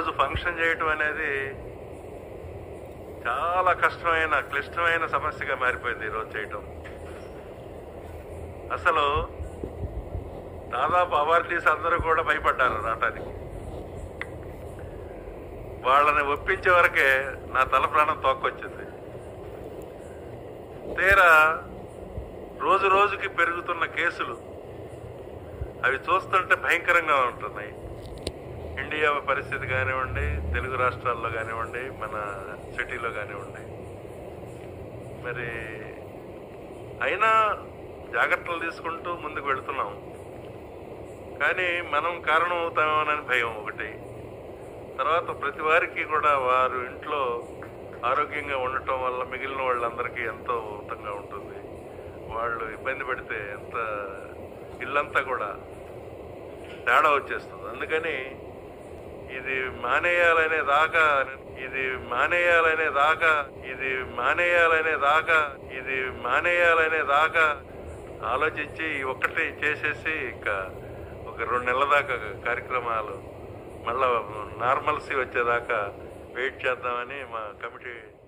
రోజు ఫంక్షన్ చేయటం అనేది చాలా కష్టమైన క్లిష్టమైన సమస్యగా మారిపోయింది ఈరోజు చేయటం అసలు దాదాపు అవార్డీస్ అందరూ కూడా భయపడ్డారు రావటానికి వాళ్ళని ఒప్పించే వరకే నా తల ప్రాణం తోక్కొచ్చింది తీరా రోజు రోజుకి పెరుగుతున్న కేసులు అవి చూస్తుంటే భయంకరంగా ఉంటున్నాయి ఇండియా పరిస్థితి కానివ్వండి తెలుగు రాష్ట్రాల్లో కానివ్వండి మన సిటీలో కానివ్వండి మరి అయినా జాగ్రత్తలు తీసుకుంటూ ముందుకు వెళుతున్నాం కానీ మనం కారణం అవుతామోనని భయం ఒకటి తర్వాత ప్రతి వారికి కూడా వారు ఇంట్లో ఆరోగ్యంగా ఉండటం వల్ల మిగిలిన వాళ్ళందరికీ ఎంతో ఉతంగా ఉంటుంది వాళ్ళు ఇబ్బంది పడితే ఎంత ఇల్లంతా కూడా తేడా వచ్చేస్తుంది అందుకని ఇది మానేయాలనే దాకా ఇది మానేయాలనే దాకా ఇది మానేయాలనే దాకా ఇది మానేయాలనే దాకా ఆలోచించి ఈ ఒక్కటి చేసేసి ఇంకా ఒక రెండు నెలల దాకా కార్యక్రమాలు మళ్ళా నార్మల్సీ వచ్చేదాకా వెయిట్ చేద్దామని మా కమిటీ